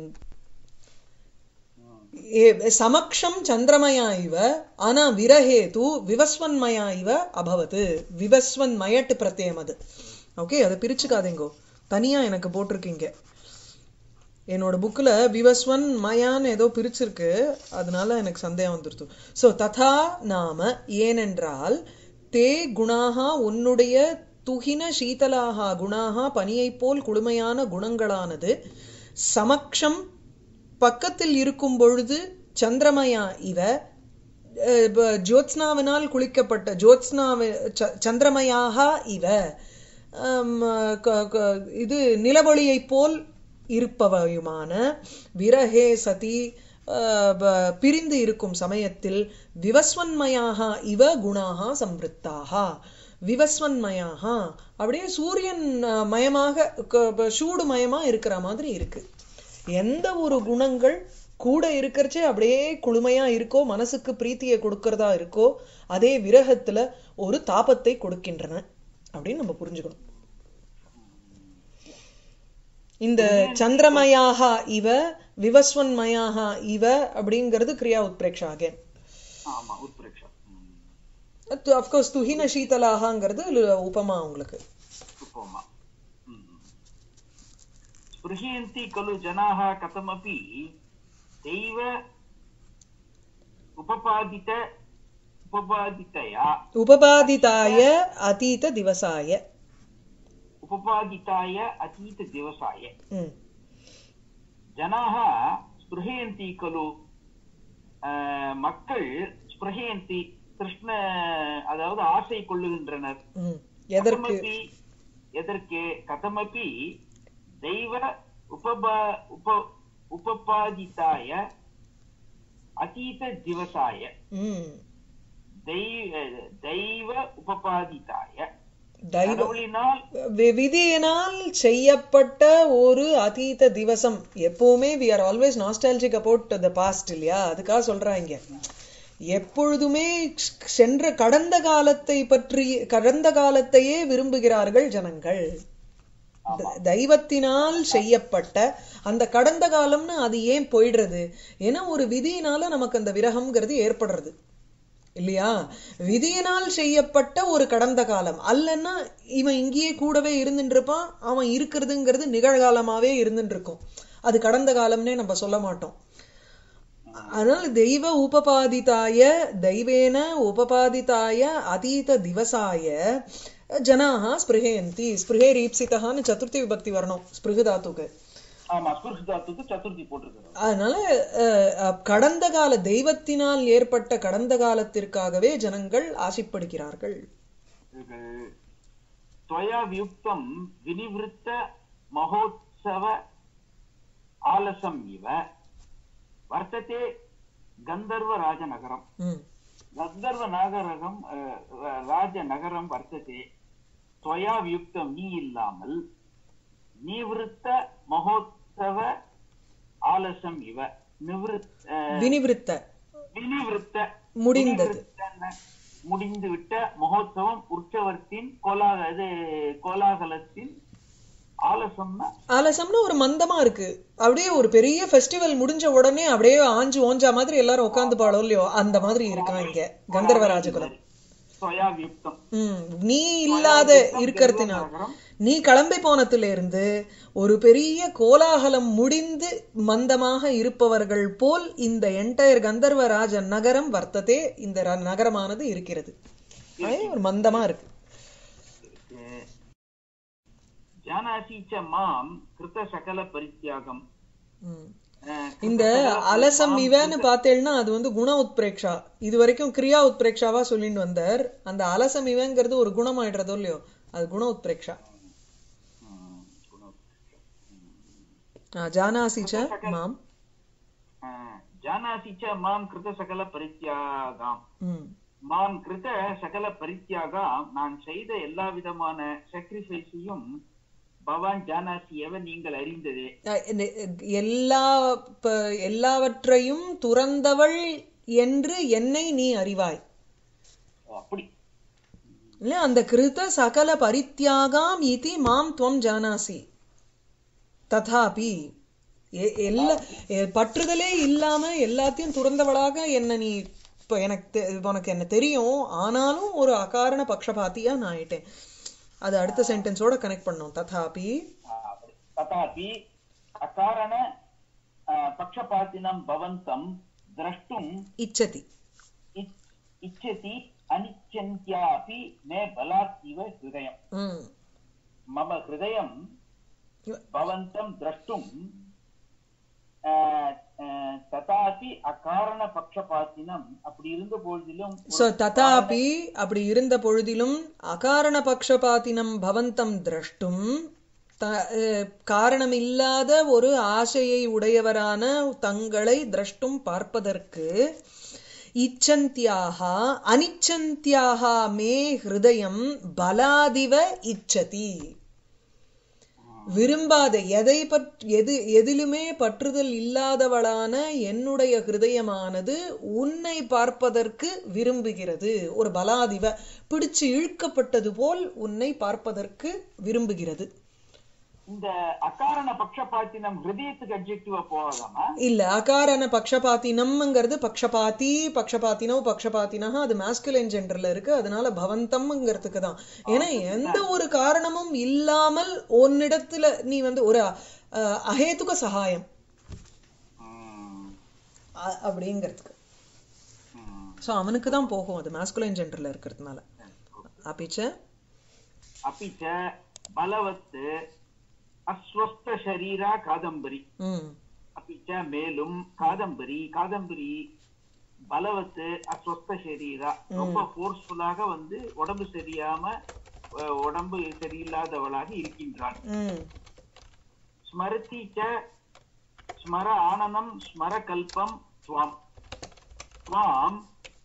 [SPEAKER 1] ஏ- சமக்ஷம் சந்திரமயா இவ ஆனா விரஹே தூ விவஸ்வன்மயா இவ அபவத் விவஸ்வன் மயட்டு பிரத்யம் அது ஓகே அதை பிரிச்சுக்காதீங்கோ தனியா எனக்கு போட்டிருக்கீங்க என்னோட புக்ல விவஸ்வன் மயான்னு ஏதோ பிரிச்சிருக்கு அதனால எனக்கு சந்தேகம் வந்துருது சோ ததா நாம ஏனென்றால் தே குணாக உன்னுடைய துகின சீதலாக குணாக பனியைப் போல் குளுமையான குணங்களானது சமக்ஷம் பக்கத்தில் இருக்கும் பொழுது சந்திரமயா இவ அஹ், ப- ஜோத்ஸ்னாவினால் குளிக்கப்பட்ட ஜோத்ஸ்னாவி ச- சந்திரமயாக இவ ஆம், க- க- இது நிலவொளியைப் போல் இருப்பவையுமான விரஹே சதி அஹ், ப- பிரிந்து இருக்கும் சமயத்தில் விவஸ்வன்மயாக இவ குணாக சம்ருத்தாக விவஸ்வன்மயாக அப்படியே சூரியன் அஹ், மயமாக க- ப- சூடு மயமா இருக்கிற மாதிரி இருக்கு எந்த ஒரு குணங்கள் கூட இருக்கிறச்சே அப்படியே குளுமையா இருக்கோ மனசுக்கு பிரீத்தியை கொடுக்கறதா இருக்கோ அதே விரகத்துல ஒரு தாபத்தை கொடுக்கின்றன அப்படின்னு நம்ம புரிஞ்சுக்கணும் இந்த சந்திரமயாக இவ விவஸ்வன்மயாக இவ அப்படிங்கிறது கிரியா உத்பிரேக்ஷா அகேன்
[SPEAKER 2] ஆமா உத்பிரேக்ஷம் ம்.
[SPEAKER 1] அஃப்கோர்ஸ் துஹின சீதலாகங்கிறது உபமா உங்களுக்கு
[SPEAKER 2] உப்பமா ம். स्पृहयन्ति खलु जनाः कथमपि दैव उपपादित उपपादितया
[SPEAKER 1] உபபாதிதாய அதீத திவசாய
[SPEAKER 2] उपपादिताय अतीतदिवसाय
[SPEAKER 1] ம்
[SPEAKER 2] ஜனாக ஸ்பிருஹயந்தி கலு அஹ், மக்கள் ஸ்பிருஹயந்தி கிருஷ்ண அதாவது ஆசை கொள்ளுகின்றனர்
[SPEAKER 1] ம் எதற்கு
[SPEAKER 2] கதமபி எதற்கு கதமபி தெய்வ உபபா உப உபபாதித்தாய அதீத திவசாய
[SPEAKER 1] ம்
[SPEAKER 2] தெய்வ தெய்வ உபபாதித்தாய
[SPEAKER 1] தெய்வ
[SPEAKER 2] கடவுளினால்
[SPEAKER 1] வி- விதியினால் செய்யப்பட்ட ஒரு அதீத திவசம் எப்பவுமே we are always nostalgic about the past இல்லையா அதுக்காக சொல்றாங்க எப்பொழுதுமே சென்ற கடந்த காலத்தை பற்றி கடந்த காலத்தையே விரும்புகிறார்கள் ஜனங்கள் த- தெய்வத்தினால் செய்யப்பட்ட அந்த கடந்த காலம்னு அது ஏன் போயிடுறது ஏன்னா ஒரு விதியினால நமக்கு அந்த விரகம்ங்கிறது ஏற்படுறது இல்லையா விதியினால் செய்யப்பட்ட ஒரு கடந்த காலம் அல்லன்னா இவன் இங்கேயே கூடவே இருந்துட்டு இருப்பான் அவன் இருக்கிறதுங்கிறது நிகழ்காலமாவே இருந்துட்டு இருக்கும் அது கடந்த காலம்னே நம்ம சொல்ல மாட்டோம் அதனால தெய்வ உபபாதிதாய தெய்வேன உபபாதிதாய அதீத திவசாய ஜனாக ஸ்பிருஹயந்தி ஸ்பிருஹே ரீப்சிதகான்னு சதுர்த்தி விபக்தி வரணும் ஸ்பிருகு தாத்துக்கு
[SPEAKER 2] ஆமா ஸ்பிருஷதாத்துக்கு சதுர்த்தி போட்டிருக்கிறார்
[SPEAKER 1] அதனால அஹ், அஹ், கடந்த கால தெய்வத்தினால் ஏற்பட்ட கடந்த காலத்திற்காகவே ஜனங்கள் ஆசைப்படுகிறார்கள்
[SPEAKER 2] இது त्वया वियुक्तं विनिवृत्त महोत्सव आलसम् इव वर्तते गन्धर्वराजनगरम्
[SPEAKER 1] ம்
[SPEAKER 2] गन्धर्वनागरகம் ராஜநகரம் வர்த்ததே त्वया வியுக்தம் நீ இல்லாமல் நிவிருத்த மகோத்சவ ஆலசம் இவ நிவிருத் அஹ்,
[SPEAKER 1] வினிவிருத்த
[SPEAKER 2] வினிவிருத்த
[SPEAKER 1] முடிந்தது.
[SPEAKER 2] வினிவிருத்தன முடிந்து விட்ட மகோத்சவம் உற்சவத்தின் கோலாக இது கோலாகலத்தின் ஆலசம்னா
[SPEAKER 1] ஆலசம்னா ஒரு மந்தமா இருக்கு அப்படியே ஒரு பெரிய ஃபெஸ்டிவல் முடிஞ்ச உடனே அப்படியே ஆஞ்சு ஓஞ்சா மாதிரி எல்லாரும் உட்காந்து பாடோ இல்லையோ அந்த மாதிரி இருக்கான் இங்க கந்தர்வ ராஜகுலம்
[SPEAKER 2] ஸ்வயா வியுக்தம்
[SPEAKER 1] ம் நீ இல்லாத இருக்கிறதுனால நீ கிளம்பி போனதுல இருந்து ஒரு பெரிய கோலாகலம் முடிந்து மந்தமாக இருப்பவர்கள் போல் இந்த என்டையர் கந்தர்வராஜ நகரம் வர்த்ததே இந்த ர- நகரமானது இருக்கிறது அதே ஒரு மந்தமா இருக்கு
[SPEAKER 2] ஜானாசி ச மாம் கிருத சகல பரித்தியாகம்
[SPEAKER 1] ம்.
[SPEAKER 2] அஹ்,
[SPEAKER 1] இந்த அலசம் இவன்னு பார்த்தேன்னா அது வந்து குண உத்பிரேக்ஷா இது வரைக்கும் கிரியா உத்பிரேக்ஷாவா சொல்லிட்டு வந்தார் அந்த அலசம் இவங்கிறது ஒரு குணம் ஆயிடுறதோ இல்லையோ அது குண உத்பிரேக்ஷா
[SPEAKER 2] ம், குணம்.
[SPEAKER 1] ஆ, ஜானாசி ச மாம்
[SPEAKER 2] அஹ், ஜானாசி ச மாம் கிருத சகல பரித்தியாகாம்
[SPEAKER 1] ம்
[SPEAKER 2] மாம் கிருத சகல பரித்தியாகாம் நான் செய்த எல்லா விதமான சாக்ரிஃபைஸையும் பவான் ஜானாசி எவ நீங்கள் அறிந்ததே
[SPEAKER 1] அஹ் இந்த- எல்லா ப- எல்லாவற்றையும் துறந்தவள் என்று என்னை நீ அறிவாய்
[SPEAKER 2] ஓ, அப்படி
[SPEAKER 1] இல்ல அந்த கிருத சகல பரித்தியாகாம் இதி மாம் துவம் ஜானாசி ததாபி எ- எல்லா எ- பற்றுதலே இல்லாம எல்லாத்தையும் துறந்தவளாக என்ன நீ இப்ப எனக்கு தெ- உனக்கு என்ன தெரியும் ஆனாலும் ஒரு அகாரண பக்ஷபாத்தியா நான் ஆயிட்டேன் அது அடுத்த சென்டென்ஸோட கனெக்ட் பண்ணோம் ததாபி
[SPEAKER 2] ஆஹ், அப்படி ததாபி அகாரண ஆஹ், பக்ஷபாத்தினம் பவந்தம் திரஷ்டும்
[SPEAKER 1] இச்சதி
[SPEAKER 2] இச்- இச்சதி அனிச்சந்தியாபி மே பலாத் இவ ஹிருதயம்
[SPEAKER 1] ம்
[SPEAKER 2] மம ஹிருதயம் பவந்தம் திரஷ்டும் ஆஹ், ஆஹ், ததாபி அகாரண பக்ஷபாத்தினம் அப்படி இருந்த பொழுதிலும்
[SPEAKER 1] சோ ததாபி அப்படி இருந்த பொழுதிலும் அகாரண பக்ஷபாத்தினம் பவந்தம் திரஷ்டும் த- அஹ், காரணமில்லாத ஒரு ஆசையை உடையவரான தங்களை திரஷ்டும் பார்ப்பதற்கு இச்சந்தியாக அனிச்சந்தியாக மே ஹிருதயம் பலாதிவ இச்சதி விரும்பாத எதை பற் எது எதிலுமே பற்றுதல் இல்லாதவளான என்னுடைய ஹிருதயமானது உன்னை பார்ப்பதற்கு விரும்புகிறது ஒரு பலாதிவ பிடிச்சு இழுக்கப்பட்டது போல் உன்னை பார்ப்பதற்கு விரும்புகிறது
[SPEAKER 2] இந்த அகாரண பட்சபாத்தினம் ஹிருதயத்துக்கு அப்ஜெக்டிவா போகாதாமா
[SPEAKER 1] இல்ல அகாரண பக்ஷபாத்தினம்ங்கிறது பக்ஷபாதி பக்ஷபாத்தினோ பக்ஷபாத்தினா அது மாஸ்குலைன் ஜெண்டர்ல இருக்கு அதனால பவந்தம்ங்கிறதுக்கு தான் ஏன்னா எந்த ஒரு காரணமும் இல்லாமல் ஒன்னிடத்துல நீ வந்து ஒரு அஹ், அஹேதுக சகாயம்
[SPEAKER 2] ம்,
[SPEAKER 1] அ- அப்படிங்கிறதுக்கு
[SPEAKER 2] ம்.
[SPEAKER 1] சோ அவனுக்கு தான் போகும் அது மாஸ்குலைன் ஜெண்டர்ல இருக்கிறதுனால அப்பிச்ச
[SPEAKER 2] अपि च பலவத் அஸ்வஸ்த ஷரீரா காதம்பரி
[SPEAKER 1] ம்
[SPEAKER 2] अपि च மேலும் காதம்பரி காதம்பரி பலவத் அஸ்வஸ்த ஷரீரா ரொம்ப ஃபோர்ஸ்ஃபுல்லாக வந்து உடம்பு சரியாம அஹ், உடம்பு சரியில்லாதவளாக இருக்கின்றாள்
[SPEAKER 1] ம்
[SPEAKER 2] ஸ்மரதி ச ஸ்மர ஆனனம் ஸ்மர கல்பம் ஸ்வாம் ஸ்வாம்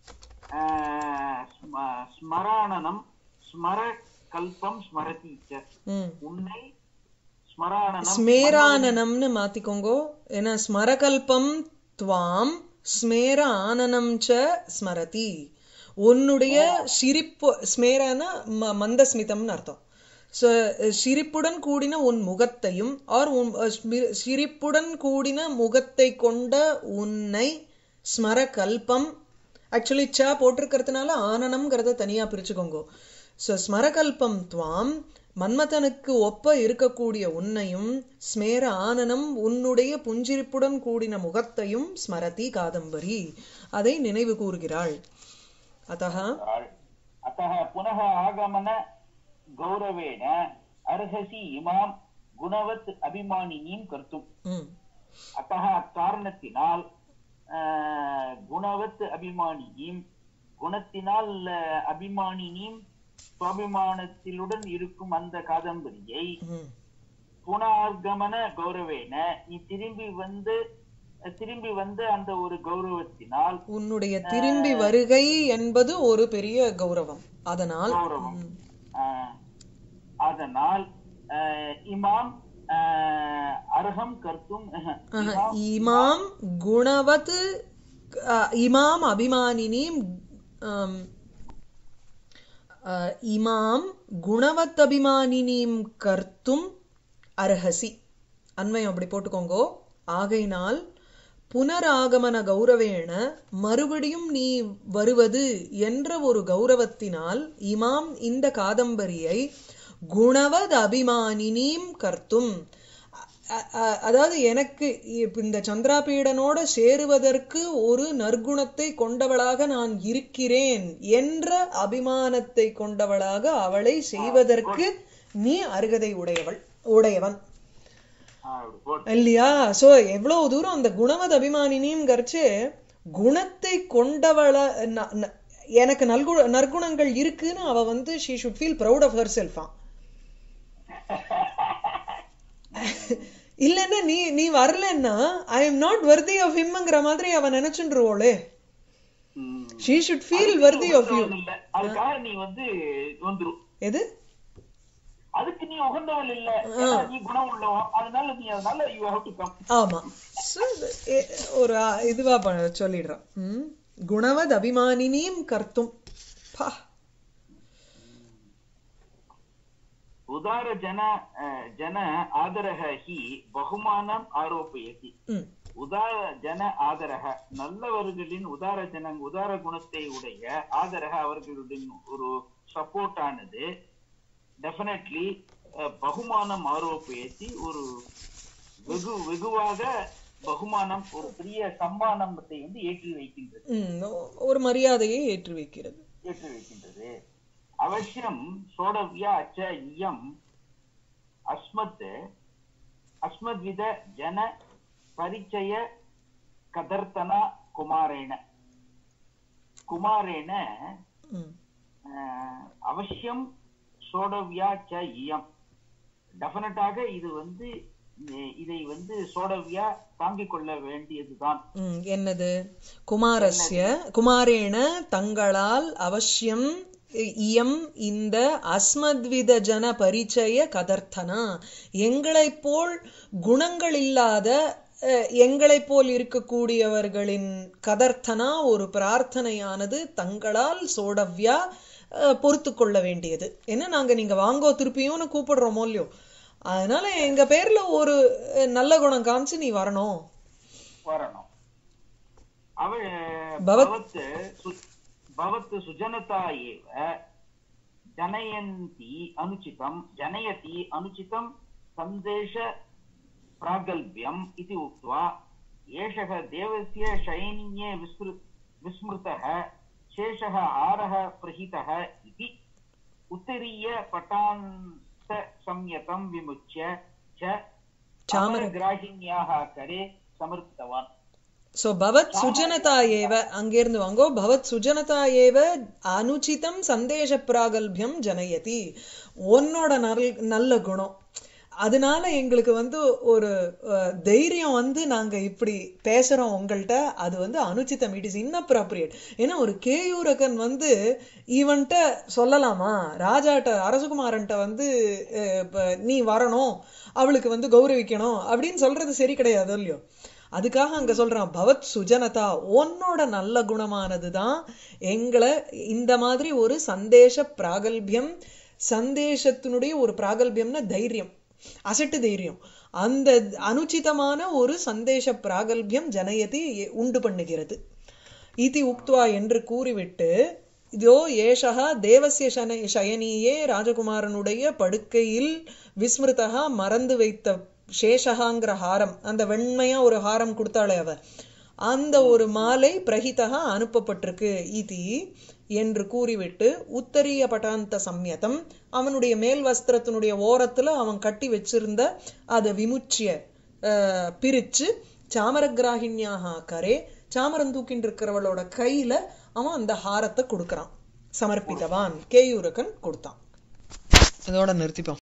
[SPEAKER 2] அஹ், ஸ்ம- ஸ்மராணனம் ஸ்மர கல்பம் ஸ்மரதி ச
[SPEAKER 1] ம்
[SPEAKER 2] உன்னை ஸ்மராணனம்
[SPEAKER 1] ஸ்மேரானனம்னு மாத்திக்கோங்கோ ஏன்னா ஸ்மரகல்பம் துவாம் ஸ்மேர ஆனனம் ச ஸ்மரதி உன்னுடைய சிரிப்பு ஸ்மேரன ம- மந்தஸ்மிதம்னு அர்த்தம் So, சிரிப்புடன் கூடின உன் முகத்தையும் ஆர் உன் அஹ், ஸ்மி- சிரிப்புடன் கூடின முகத்தை கொண்ட உன்னை ஸ்மர கல்பம் ஆக்சுவலி ச போட்டிருக்கிறதுனால ஆனனம்ங்கிறத தனியா பிரிச்சுக்கோங்க ஸோ ஸ்மரகல்பம் துவாம் மன்மதனுக்கு ஒப்ப இருக்கக்கூடிய உன்னையும் ஸ்மேர ஆனனம் உன்னுடைய புஞ்சிரிப்புடன் கூடின முகத்தையும் ஸ்மரதி காதம்பரி அதை நினைவு கூறுகிறாள் அத்தः
[SPEAKER 2] இருக்கிறாள். अतः पुनः आगमन गौरवेण अर्हसि इमां குணவத் அபிமானினியும் கர்த்தும்
[SPEAKER 1] ம்
[SPEAKER 2] அத்தக அக்காரணத்தினால் ஆஹ், குணவத் அபிமானியும் குணத்தினால் அஹ், அபிமானினியும் சுவாபிமானத்திலுடன் இருக்கும் அந்த காதம்பரியை
[SPEAKER 1] ம்
[SPEAKER 2] புனார்கமன கௌரவேன நீ திரும்பி வந்து திரும்பி வந்து அந்த ஒரு கௌரவத்தினால்
[SPEAKER 1] உன்னுடைய திரும்பி வருகை என்பது ஒரு பெரிய கௌரவம் அதனால்
[SPEAKER 2] கௌரவம்
[SPEAKER 1] ம்,
[SPEAKER 2] ஆஹ், அதனால் ஆஹ், இமாம் ஆஹ், அர்ஹம் கர்த்தும்
[SPEAKER 1] ஆஹா, இமாம் குணவத் அஹ், இமாம் அபிமானினீம் ஆம், அஹ், இமாம் குணவத் அபிமானினீம் கர்த்தும் அர்ஹசி அன்வயம் அப்படி போட்டுக்கோங்கோ ஆகையினால் புனராகமன கௌரவேண மறுபடியும் நீ வருவது என்ற ஒரு கௌரவத்தினால் இமாம் இந்த காதம்பரியை குணவத் அபிமானினீம் கர்த்தும் அ- அ- அதாவது எனக்கு இப்ப இந்த சந்திராபீடனோட சேருவதற்கு ஒரு நற்குணத்தை கொண்டவளாக நான் இருக்கிறேன் என்ற அபிமானத்தை கொண்டவளாக அவளை செய்வதற்கு நீ அருகதை உடையவள் உடையவன்
[SPEAKER 2] ஆஹ், அப்படி போட்டு
[SPEAKER 1] இல்லையா சோ எவ்வளவு தூரம் அந்த குணவத் அபிமானினியும் கரிச்சு குணத்தை கொண்டவள ந- ந- எனக்கு நல்கு நற்குணங்கள் இருக்குன்னு அவ வந்து she should feel proud of her செல்ஃபா இல்லைன்னா நீ நீ வரலன்னா I am not worthy of ஹிம்ங்கிற மாதிரி அவ நினைச்சுருவோளே
[SPEAKER 2] ம்.
[SPEAKER 1] She should feel worthy of you
[SPEAKER 2] இல்ல அதுக்காக நீ வந்து வந்துரும்
[SPEAKER 1] எது
[SPEAKER 2] அதுக்கு நீ உகந்தவள் இல்ல ஏன்னா நீ குணம் உள்ளவன் அதனால நீ அதனால யூ ஹவ் டு கம்
[SPEAKER 1] ஆமா So, எ- ஒரு ஆ, இதுவா ப- சொல்லிடுறான் ம். குணவத் அபிமானினியும் கர்த்தும் பா
[SPEAKER 2] உதார ஜன அஹ், ஜன ஆதரக ஹி பகுமானம் ஆரோப்பயதி
[SPEAKER 1] ம்
[SPEAKER 2] உதார ஜன ஆதரக நல்லவர்களின் உதார ஜன உதார குணத்தை உடைய ஆதரக அவர்களுடன் ஒரு சப்போர்ட் ஆனது டெஃபினெட்லி பகுமானம் ஆரோப்பயத்தி ஒரு வெகு வெகுவாக பகுமானம் ஒரு பெரிய சம்மானத்தை வந்து ஏற்றி வைக்கின்றது
[SPEAKER 1] ம், ஒ- ஒரு மரியாதையை ஏற்றி வைக்கிறது
[SPEAKER 2] ஏற்றி வைக்கின்றது அவசியம் சோடவ்யா அச்ச இயம் அஸ்மத் அஸ்மத்வித ஜன பரிச்சய கதர்த்தனா குமாரேன குமாரேன
[SPEAKER 1] ம்
[SPEAKER 2] அஹ், அவசியம் சோடவ்யா ச இயம் டெஃபினட்டாக இது வந்து இ- இதை வந்து சோடவ்யா தாங்கிக் கொள்ள வேண்டியதுதான்
[SPEAKER 1] ம், என்னது குமாரஸ்ய குமாரேண தங்களால் அவசியம் இ- இயம் இந்த அஸ்மத்வித ஜன பரிச்சய கதர்த்தனா எங்களைப் போல் குணங்கள் இல்லாத அஹ், எங்களைப் போல் இருக்கக்கூடியவர்களின் கதர்த்தனா ஒரு பிரார்த்தனையானது தங்களால் சோடவ்யா பொறுத்து கொள்ள வேண்டியது என்ன நாங்க நீங்க வாங்கோ திருப்பியும்னு கூப்பிடுறோமோ இல்லையோ அதனால எங்க பேர்ல ஒரு அஹ், நல்ல குணம் காமிச்சு நீ வரணும்
[SPEAKER 2] வரணும் அவள்
[SPEAKER 1] பவத்-
[SPEAKER 2] பவத் சு- பவத் சுஜனதா ஏவ ஜனயந்தி அனுச்சிதம் ஜனயதி அனுச்சிதம் சந்தேஷ प्रागल्भ्यम् इति उक्त्वा एषः देवस्य शयनीये विस्मृ विस्मृतः शेषः आरः प्रहितः इति उत्तरीयपटान्तसंयतं विमुच्य च
[SPEAKER 1] चामर-
[SPEAKER 2] अमरग्राहिण्याः करे समर्पितवान्
[SPEAKER 1] சோ பவத் சுஜனதா ஏவ அங்கிருந்து வாங்கோ பவத் சுஜனதா ஏவ அனுச்சிதம் சந்தேஷ பிராகல்பியம் ஜனயதி உன்னோட நல் நல்ல குணம் அதனால எங்களுக்கு வந்து ஒரு அஹ், தைரியம் வந்து நாங்க இப்படி பேசுறோம் உங்கள்ட்ட அது வந்து அனுச்சிதம் இட் இஸ் inappropriate ஏன்னா ஒரு கேயூரகன் வந்து இவன்ட்ட சொல்லலாமா ராஜாட்ட அரசகுமாரன்ட்ட வந்து அஹ், இப்ப நீ வரணும் அவளுக்கு வந்து கௌரவிக்கணும் அப்படின்னு சொல்றது சரி கிடையாது இல்லையோ அதுக்காக அங்க சொல்றான் பவத் சுஜனதா உன்னோட நல்ல குணமானதுதான் எங்களை இந்த மாதிரி ஒரு சந்தேஷ பிராகல்பியம் சந்தேஷத்தினுடைய ஒரு பிராகல்பியம்னா தைரியம் அசட்டு தைரியம் அந்த அனுச்சிதமான ஒரு சந்தேஷ பிராகல்பியம் ஜனயதி உண்டு பண்ணுகிறது இதி உக்த்வா என்று கூறிவிட்டு இதோ ஏஷா தேவசிய சன சயனியே ராஜகுமாரனுடைய படுக்கையில் விஸ்மிருதா மறந்து வைத்த சேஷகாங்கிற ஹாரம் அந்த வெண்மையா ஒரு ஹாரம் கொடுத்தாளே அவ அந்த ஒரு மாலை பிரகிதா அனுப்பப்பட்டிருக்கு இதி என்று கூறிவிட்டு உத்தரிய பட்டாந்த சம்யதம் அவனுடைய மேல் வஸ்திரத்தினுடைய ஓரத்துல அவன் கட்டி வச்சிருந்த அதை விமுச்சிய அஹ், பிரிச்சு சாமரகிராகிணியாக கரே சாமரம் தூக்கின்னு இருக்கிறவளோட கையில அவன் அந்த ஹாரத்தை கொடுக்கறான் சமர்ப்பித்தவான் கேயூரகன் கொடுத்தான் இதோட நிறுத்திப்போம்